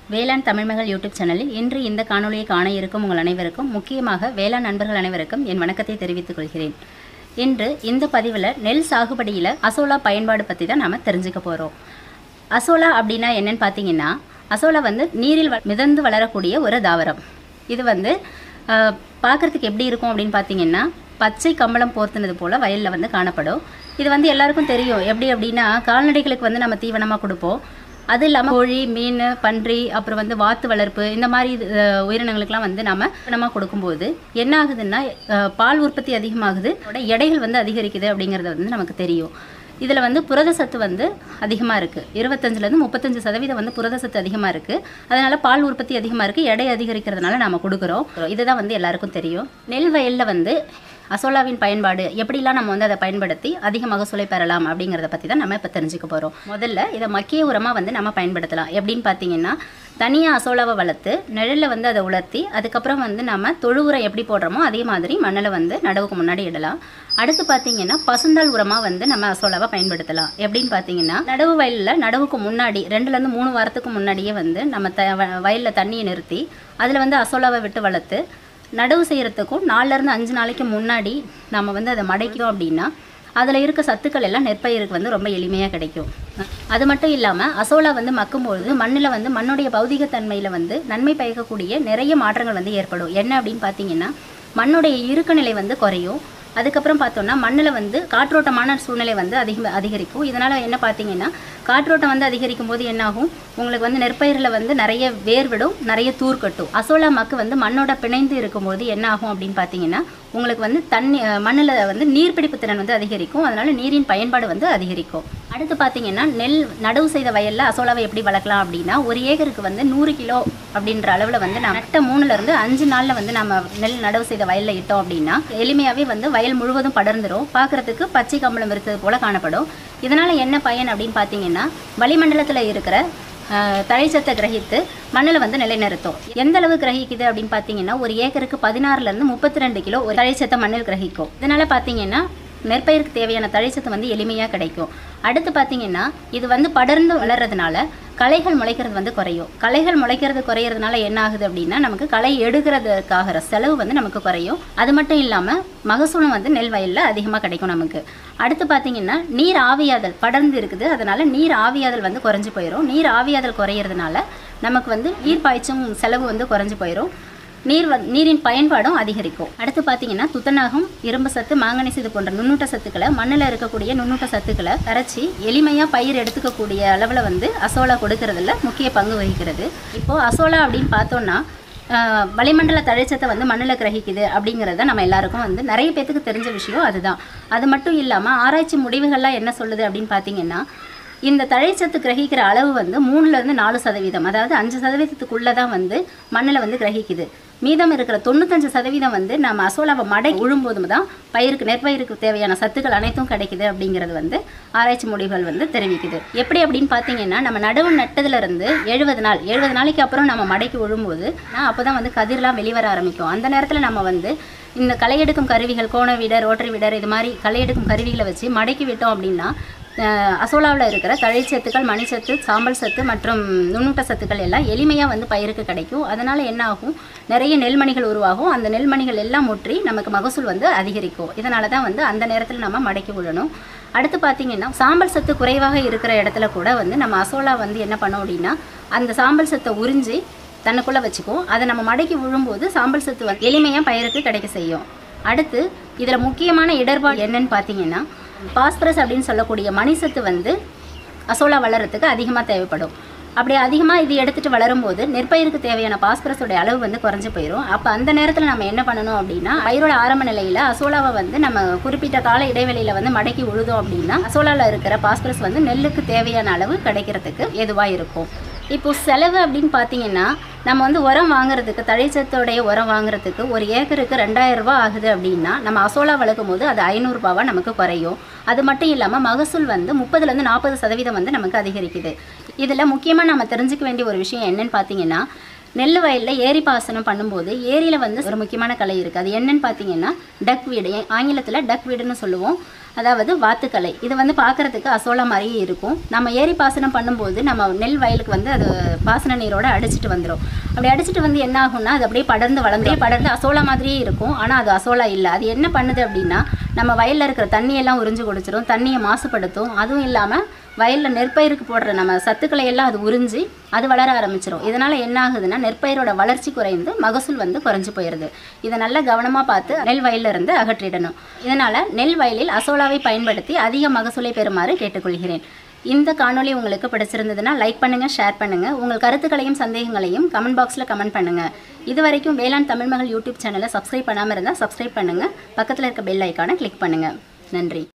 வேளாண் தமிழ்மகள் யூடியூப் சேனலில் இன்று இந்த காணொளியை காண இருக்கும் உங்கள் அனைவருக்கும் முக்கியமாக வேளாண் நண்பர்கள் அனைவருக்கும் என் வணக்கத்தை தெரிவித்துக் கொள்கிறேன் இன்று இந்த பதிவில் நெல் சாகுபடியில் அசோலா பயன்பாடு பற்றி தான் நாம் தெரிஞ்சுக்க போகிறோம் அசோலா அப்படின்னா என்னன்னு பார்த்தீங்கன்னா அசோலா வந்து நீரில் வ- மிதந்து வளரக்கூடிய ஒரு தாவரம் இது வந்து பார்க்குறதுக்கு எப்படி இருக்கும் அப்படின்னு பார்த்தீங்கன்னா பச்சை கம்பளம் போர்த்துனது போல் வயலில் வந்து காணப்படும் இது வந்து எல்லாருக்கும் தெரியும் எப்படி அப்படின்னா கால்நடைகளுக்கு வந்து நம்ம தீவனமாக கொடுப்போம் அது இல்லாமல் கோழி மீன் பன்றி அப்புறம் வந்து வாத்து வளர்ப்பு இந்த மாதிரி இது, அஹ், உயிரினங்களுக்கெல்லாம் வந்து நம்ம நம்ம கொடுக்கும்போது என்ன ஆகுதுன்னா அஹ், பால் உற்பத்தி அதிகமாகுது அதோட எடைகள் வந்து அதிகரிக்குது அப்படிங்கிறது வந்து நமக்கு தெரியும் இதில் வந்து புரத சத்து வந்து அதிகமாக இருக்குது இருபத்தஞ்சிலேருந்து முப்பத்தஞ்சு சதவீதம் வந்து புரத சத்து அதிகமாக இருக்குது அதனால் பால் உற்பத்தி அதிகமாக இருக்குது எடை அதிகரிக்கிறதுனால நாம் கொடுக்குறோம் இதுதான் வந்து எல்லாருக்கும் தெரியும் நெல் வயலில் வந்து அசோலாவின் பயன்பாடு எப்படிலாம் நம்ம வந்து அதை பயன்படுத்தி அதிக மகசூலை பெறலாம் அப்படிங்கிறத பற்றி தான் நம்ம இப்போ தெரிஞ்சுக்க போகிறோம் முதல்ல இதை மக்கிய உரமாக வந்து நம்ம பயன்படுத்தலாம் எப்படின்னு பார்த்தீங்கன்னா தனியாக அசோலாவை வளர்த்து நிழலில் வந்து அதை உலர்த்தி அதுக்கப்புறம் வந்து நம்ம தொழு உரம் எப்படி போடுறோமோ அதே மாதிரி மண்ணில் வந்து நடவுக்கு முன்னாடி இடலாம் அடுத்து பார்த்தீங்கன்னா பசுந்தாள் உரமாக வந்து நம்ம அசோலாவை பயன்படுத்தலாம் எப்படின்னு பார்த்தீங்கன்னா நடவு வயலில் நடவுக்கு முன்னாடி ரெண்டுலேருந்து மூணு வாரத்துக்கு முன்னாடியே வந்து நம்ம த வயலில் தண்ணியை நிறுத்தி அதில் வந்து அசோலாவை விட்டு வளர்த்து நடவு செய்கிறதுக்கும் நாலுலேருந்து அஞ்சு நாளைக்கு முன்னாடி நம்ம வந்து அதை மடைக்கிறோம் அப்படின்னா அதில் இருக்க சத்துக்கள் எல்லாம் நெற்பயிருக்கு வந்து ரொம்ப எளிமையாக கிடைக்கும் அது மட்டும் இல்லாமல் அசோலா வந்து மக்கும்பொழுது மண்ணில் வந்து மண்ணுடைய பௌதிகத்தன்மையில் வந்து நன்மை பயக்கக்கூடிய நிறைய மாற்றங்கள் வந்து ஏற்படும் என்ன அப்படின்னு பார்த்தீங்கன்னா மண்ணுடைய இறுக்கநிலை வந்து குறையும் அதுக்கப்புறம் பார்த்தோம்னா மண்ணில் வந்து காற்றோட்டமான சூழ்நிலை வந்து அதிக அதிகரிக்கும் இதனால் என்ன பார்த்தீங்கன்னா காற்றோட்டம் வந்து அதிகரிக்கும் போது என்னாகும் உங்களுக்கு வந்து நெற்பயிரில் வந்து நிறைய வேர் விடும் நிறைய தூர் கட்டும் அசோலா மக்கு வந்து மண்ணோட பிணைந்து இருக்கும்போது என்ன ஆகும் அப்படின்னு பார்த்தீங்கன்னா உங்களுக்கு வந்து தண்ணி மண்ணில் வந்து நீர்பிடிப்பு திறன் வந்து அதிகரிக்கும் அதனால நீரின் பயன்பாடு வந்து அதிகரிக்கும் அடுத்து பார்த்தீங்கன்னா நெல் நடவு செய்த வயலில் அசோலாவை எப்படி வளர்க்கலாம் அப்படின்னா ஒரு ஏக்கருக்கு வந்து நூறு கிலோ அப்படின்ற அளவில் வந்து நம்ம நட்ட மூணுல இருந்து அஞ்சு நாளில் வந்து நம்ம நெல் நடவு செய்த வயலில் இட்டோம் அப்படின்னா எளிமையாகவே வந்து வயல் முழுவதும் படர்ந்துடும் பார்க்கறதுக்கு பச்சை கம்பளம் இருக்கிறது போல காணப்படும் இதனால என்ன பயன் அப்படின்னு பார்த்தீங்கன்னா வளிமண்டலத்தில் இருக்கிற ஆஹ், தழைச்சத்தை கிரகித்து மண்ணில் வந்து நிலைநிறுத்தும் எந்த அளவு கிரகிக்குது அப்படின்னு பார்த்தீங்கன்னா ஒரு ஏக்கருக்கு பதினாறுலேருந்து முப்பத்தி ரெண்டு கிலோ ஒரு தழைச்சத்தை மண்ணில் கிரகிக்கும் இதனால பார்த்தீங்கன்னா நெற்பயிருக்கு தேவையான தழைச்சத்து வந்து எளிமையாக கிடைக்கும் அடுத்து பார்த்தீங்கன்னா இது வந்து படர்ந்து வளர்றதுனால களைகள் முளைக்கிறது வந்து குறையும் களைகள் முளைக்கிறது குறையிறதுனால என்ன ஆகுது அப்படின்னா நமக்கு களை எடுக்கிறதுக்காகிற செலவு வந்து நமக்கு குறையும் அது மட்டும் இல்லாமல் மகசூலும் வந்து நெல் வயலில் அதிகமாக கிடைக்கும் நமக்கு அடுத்து பார்த்தீங்கன்னா நீர் ஆவியாதல் படர்ந்து இருக்குது அதனால நீர் ஆவியாதல் வந்து குறைஞ்சு போயிடும் நீர் ஆவியாதல் குறையிறதுனால நமக்கு வந்து நீர் பாய்ச்சும் செலவு வந்து குறைஞ்சு போயிடும் நீர் வ நீரின் பயன்பாடும் அதிகரிக்கும் அடுத்து பார்த்தீங்கன்னா துத்தநாகம் இரும்பு சத்து மாங்கனீஸ் இது போன்ற நுண்ணூட்ட சத்துக்களை மண்ணில் இருக்கக்கூடிய நுண்ணூட்ட சத்துக்களை கரைச்சி எளிமையாக பயிர் எடுத்துக்கக்கூடிய அளவில் வந்து அசோலா கொடுக்கறதுல முக்கிய பங்கு வகிக்கிறது இப்போது அசோலா அப்படின்னு பார்த்தோம்னா ஆஹ், வளிமண்டல தழைச்சத்தை வந்து மண்ணில் கிரகிக்குது அப்படிங்கிறத நம்ம எல்லாருக்கும் வந்து நிறைய பேத்துக்கு தெரிஞ்ச விஷயம் அதுதான் அது மட்டும் இல்லாமல் ஆராய்ச்சி முடிவுகள்லாம் என்ன சொல்லுது அப்படின்னு பார்த்தீங்கன்னா இந்த தழைச்சத்து கிரகிக்கிற அளவு வந்து மூணுலேருந்து நாலு சதவீதம் அதாவது அஞ்சு சதவீதத்துக்குள்ளே தான் வந்து மண்ணில் வந்து கிரகிக்குது மீதம் இருக்கிற தொண்ணூத்தஞ்சு சதவீதம் வந்து நம்ம அசோலாவை மடை உழும்போது தான் பயிருக்கு நெற்பயிருக்கு தேவையான சத்துக்கள் அனைத்தும் கிடைக்குது அப்படிங்கிறது வந்து ஆராய்ச்சி முடிவுகள் வந்து தெரிவிக்குது எப்படி அப்படின்னு பார்த்தீங்கன்னா நம்ம நடவு நட்டதுலேருந்து எழுபது நாள் எழுபது நாளைக்கு அப்புறம் நம்ம மடைக்கு விழும்போது அப்போ தான் வந்து கதிர்லாம் வெளிவர ஆரம்பிக்கும் அந்த நேரத்தில் நம்ம வந்து இந்த களை எடுக்கும் கருவிகள் கோண வீடர் ரோட்டரி வீடர் இது மாதிரி களை எடுக்கும் கருவிகளை வச்சு மடக்கி விட்டோம் அப்படின்னா அசோலாவில் இருக்கிற தழைச்சத்துக்கள் மணிச்சத்து சாம்பல் சத்து மற்றும் நுண்ணூட்ட சத்துக்கள் எல்லாம் எளிமையாக வந்து பயிருக்கு கிடைக்கும் அதனால் என்ன ஆகும் நிறைய நெல்மணிகள் உருவாகும் அந்த நெல்மணிகள் எல்லாம் முற்றி நமக்கு மகசூல் வந்து அதிகரிக்கும் இதனால தான் வந்து அந்த நேரத்தில் நம்ம மடக்கி விடணும் அடுத்து பார்த்தீங்கன்னா சாம்பல் சத்து குறைவாக இருக்கிற இடத்துல கூட வந்து நம்ம அசோலா வந்து என்ன பண்ணோம் அப்படின்னா அந்த சாம்பல் சத்தை உறிஞ்சி தன்னுக்குள்ளே வச்சுக்கும் அதை நம்ம மடக்கி விழும்போது சாம்பல் சத்து வந்து எளிமையாக பயிருக்கு கிடைக்க செய்யும் அடுத்து இதில் முக்கியமான இடர்பாடு என்னன்னு பார்த்தீங்கன்னா பாஸ்பரஸ் அப்படின்னு சொல்லக்கூடிய மணிசத்து வந்து அசோலா வளர்கிறதுக்கு அதிகமாக தேவைப்படும் அப்படி அதிகமாக இது எடுத்துகிட்டு வளரும்போது நெற்பயிருக்கு தேவையான பாஸ்பரஸோட அளவு வந்து குறைஞ்சு போயிடும் அப்போ அந்த நேரத்தில் நம்ம என்ன பண்ணணும் அப்படின்னா பயிரோட ஆரம்ப நிலையில் அசோலாவை வந்து நம்ம குறிப்பிட்ட கால இடைவெளியில் வந்து மடக்கி உழுதோம் அப்படின்னா அசோலாவில் இருக்கிற பாஸ்பரஸ் வந்து நெல்லுக்கு தேவையான அளவு கிடைக்கிறதுக்கு எதுவாக இருக்கும் இப்போ செலவு அப்படின்னு பார்த்தீங்கன்னா நம்ம வந்து உரம் வாங்குறதுக்கு தழைச்சத்தோடைய உரம் வாங்குறதுக்கு ஒரு ஏக்கருக்கு ரெண்டாயிரம் ரூபாய் ஆகுது அப்படின்னா நம்ம அசோலா வளர்க்கும் போது அது ஐநூறுரூபாவா நமக்கு குறையும் அது மட்டும் இல்லாமல் மகசூல் வந்து முப்பதுலேருந்து நாற்பது சதவீதம் வந்து நமக்கு அதிகரிக்குது இதில் முக்கியமாக நம்ம தெரிஞ்சுக்க வேண்டிய ஒரு விஷயம் என்னன்னு பார்த்தீங்கன்னா நெல் வயலில் ஏரி பாசனம் பண்ணும்போது ஏரியில் வந்து ஒரு முக்கியமான கலை இருக்குது அது என்னன்னு பார்த்தீங்கன்னா டக் வீடு ஆங்கிலத்தில் டக் வீடுன்னு சொல்லுவோம் அதாவது வாத்துக்கலை இது வந்து பார்க்கறதுக்கு அசோலா மாதிரியே இருக்கும் நம்ம ஏரி பாசனம் பண்ணும்போது நம்ம நெல் வயலுக்கு வந்து அது பாசன நீரோட அடிச்சிட்டு வந்துடும் அப்படி அடிச்சிட்டு வந்து என்ன ஆகும்னா அது அப்படியே படர்ந்து வளர்ந்தே படர்ந்து அசோலா மாதிரியே இருக்கும் ஆனால் அது அசோலா இல்லை அது என்ன பண்ணுது அப்படின்னா நம்ம வயலில் இருக்கிற தண்ணியெல்லாம் உறிஞ்சு குடிச்சிரும் தண்ணியை மாசுபடுத்தும் அதுவும் இல்லாமல் வயலில் நெற்பயிருக்கு போடுற நம்ம சத்துக்களை எல்லாம் அது உறிஞ்சி அது வளர ஆரம்பிச்சிரும் இதனால் என்ன ஆகுதுன்னா நெற்பயிரோட வளர்ச்சி குறைந்து மகசூல் வந்து குறைஞ்சு போயிடுது இதை நல்லா கவனமாக பார்த்து நெல் வயல்ல இருந்து அகற்றிடணும் இதனால் நெல் வயலில் அசோலாவை பயன்படுத்தி அதிக மகசூலை பெறுமாறு கேட்டுக்கொள்கிறேன் இந்த காணொளி உங்களுக்கு பிடிச்சிருந்ததுன்னா லைக் பண்ணுங்கள் ஷேர் பண்ணுங்கள் உங்கள் கருத்துக்களையும் சந்தேகங்களையும் கமெண்ட் பாக்ஸில் கமெண்ட் பண்ணுங்கள் இது வரைக்கும் வேளாண் தமிழ் மகள் யூடியூப் சேனலை சப்ஸ்கிரைப் பண்ணாமல் இருந்தால் சப்ஸ்கிரைப் பண்ணுங்கள் பக்கத்தில் இருக்க பெல் ஐக்கானை கிளிக் பண்ணுங்கள் நன்றி